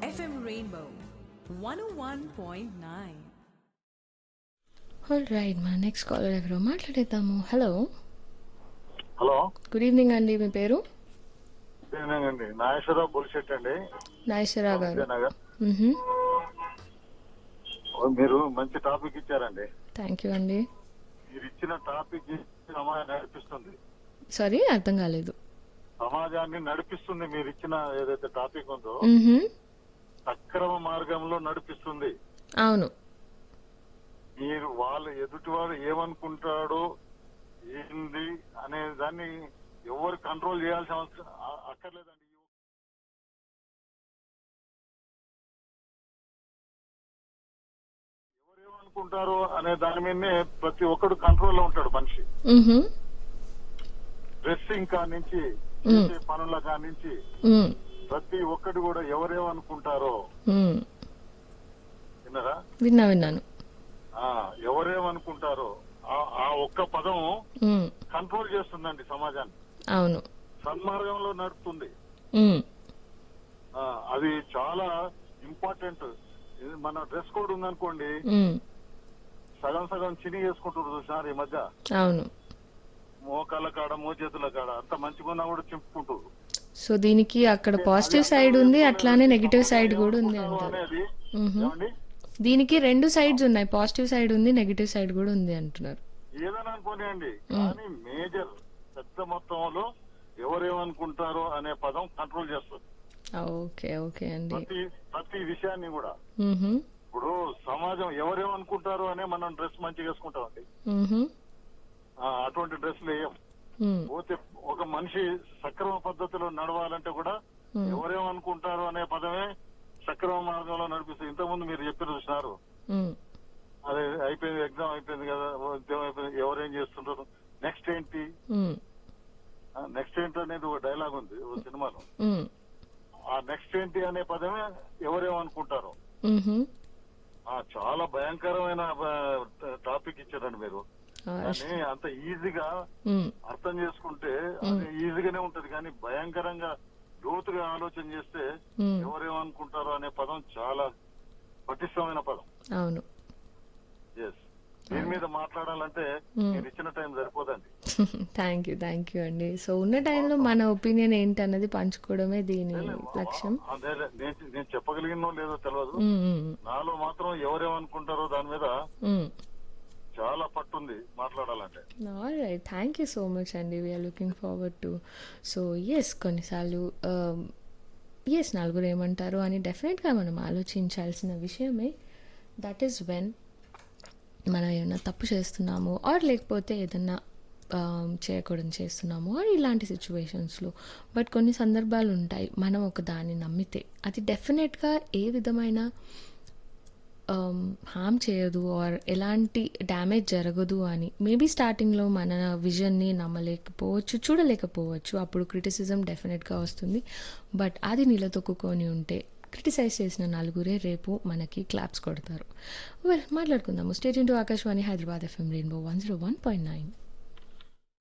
FM Rainbow 101.9. All right మన next caller ఎవరో మాట్లాడేద్దాము హలో హలో గుడ్ ఈవినింగ్ అండి మీ పేరు అండి నాగేశ్వరరావు బుల్షెట్ అండి నాగేశ్వరరావు గారు విజయనగర్ మ్హూ. మీరు మంచి టాపిక్ ఇచ్చారండి థ్యాంక్ యూ అండి మీరు ఇచ్చిన టాపిక్ సమాజాన్ని నడిపిస్తుంది సారీ అర్థం కాలేదు సమాజాన్ని నడిపిస్తుంది మీరు ఇచ్చిన ఏదైతే టాపిక్ ఉందో మ్హూ. సక్రమ మార్గంలో నడిపిస్తుంది అవును మీరు వాళ్ళు ఎదుటివాడు ఏమనుకుంటాడో ఏంది అనే దాన్ని ఎవరు కంట్రోల్ చేయాల్సిన అవసరం అ- అక్కర్లేదండి ఎవరేమనుకుంటారో అనే దాని మీదనే ప్రతి ఒక్కడు కంట్రోల్లో ఉంటాడు మనిషి మ్హూ. డ్రెస్సింగ్ కా నుంచి చేసే పనుల కా నుంచి మ్. ప్రతి ఒక్కటి కూడా ఎవరేమనుకుంటారో మ్. విన్నారా విన్నా విన్నాను ఆ, ఎవరేమనుకుంటారో ఆ- ఆ ఒక్క పదం మ్. కంట్రోల్ చేస్తుందండి సమాజాన్ని అవును సన్మార్గంలో నడుపుతుంది మ్. ఆ, అది చాలా ఇంపార్టెంట్ ఇది మన డ్రెస్ కోడ్ ఉందనుకోండి మ్. సగం సగం చిని వేసుకుంటారు చూసినారు ఈ మధ్య అవును మోకాళ్ళ కాడ మోచేతుల కాడ అంత మంచిగా ఉన్నా కూడా చింపుకుంటారు సో దీనికి అక్కడ పాజిటివ్ సైడ్ ఉంది అట్లానే నెగిటివ్ సైడ్ కూడా ఉంది ఏమనుకుంటారు అంటారు అనేది మ్హూ. ఏమండి దీనికి రెండు సైడ్స్ ఉన్నాయి పాజిటివ్ సైడ్ ఉంది నెగిటివ్ సైడ్ కూడా ఉంది అంటున్నారు ఏదని అనుకోనియండి కానీ మేజర్ పెద్ద మొత్తంలో ఎవరేమనుకుంటారో అనే పదం కంట్రోల్ చేస్తుంది ఓకే ఓకే అండి ప్రతి ప్రతి విషయాన్ని కూడా మ్హూ. ఇప్పుడు సమాజం ఎవరేమనుకుంటారో అనే మనం డ్రెస్ మంచిగా వేసుకుంటామండి మ్హూ. ఆ, అటువంటి డ్రెస్సులు వేయం మ్. పోతే ఒక మనిషి సక్రమ పద్ధతిలో నడవాలంటే కూడా మ్. ఎవరేమనుకుంటారో అనే పదమే సక్రమ మార్గంలో నడిపిస్తుంది ఇంతకుముందు మీరు చెప్పి చూసినారు మ్. అదే అయిపోయింది ఎగ్జామ్ అయిపోయింది కదా ఉద్యోగం అయిపోయింది ఎవరేం చేస్తుంటారు నెక్స్ట్ ఏంటి మ్. నెక్స్ట్ ఏంటి అనేది ఒక డైలాగ్ ఉంది ఓ సినిమాలో మ్. ఆ నెక్స్ట్ ఏంటి అనే పదమే ఎవరేమనుకుంటారో మ్హూ. ఆ చాలా భయంకరమైన టాపిక్ ఇచ్చారండి మీరు ఆ, కానీ అంత ఈజీగా మ్. అర్థం చేసుకుంటే అది ఈజీగానే ఉంటది కానీ భయంకరంగా లోతుగా ఆలోచన చేస్తే మ్. ఎవరేమనుకుంటారో అనే పదం చాలా పటిష్టమైన పదం అవును ఎస్ దీని మీద మాట్లాడాలంటే మీరు ఇచ్చిన టైం సరిపోదండి థ్యాంక్ యూ థ్యాంక్ యూ అండి సో ఉన్న టైంలో మన ఒపీనియన్ ఏంటి అన్నది పంచుకోవడమే దీని లక్ష్యం అదే నేను నేను చెప్పగలిగినో లేదో తెలియదు మ్, మ్, నాలో మాత్రం ఎవరేమనుకుంటారో దాని మీద మ్. చాలా పట్టుంది మాట్లాడాలంటే all right thank you so much అండి we are looking forward to so yes కొన్నిసార్లు ఎస్ నలుగురు ఏమంటారు అని డెఫినెట్గా మనం ఆలోచించాల్సిన విషయమే దట్ ఈస్ వెన్ మనం ఏమైనా తప్పు చేస్తున్నాము ఆర్ లేకపోతే ఏదన్నా um, చేయకూడదు చేస్తున్నాము ఆర్ ఇలాంటి సిచ్యువేషన్స్లో బట్ కొన్ని సందర్భాలు ఉంటాయి మనం ఒక దాన్ని నమ్మితే అది డెఫినెట్గా ఏ విధమైన హామ్ చేయదు ఆర్ ఎలాంటి డ్యామేజ్ జరగదు అని మేబీ స్టార్టింగ్లో మన విజన్ని నమ్మలేకపోవచ్చు చూడలేకపోవచ్చు అప్పుడు క్రిటిసిజం డెఫినెట్గా వస్తుంది బట్ అది నిలదొక్కుకొని ఉంటే క్రిటిసైజ్ చేసిన నలుగురే రేపు మనకి క్లాప్స్ కొడతారు వెల్ మాట్లాడుకుందాము stay tuned to Akashvani Hyderabad FM Rainbow one zero one point nine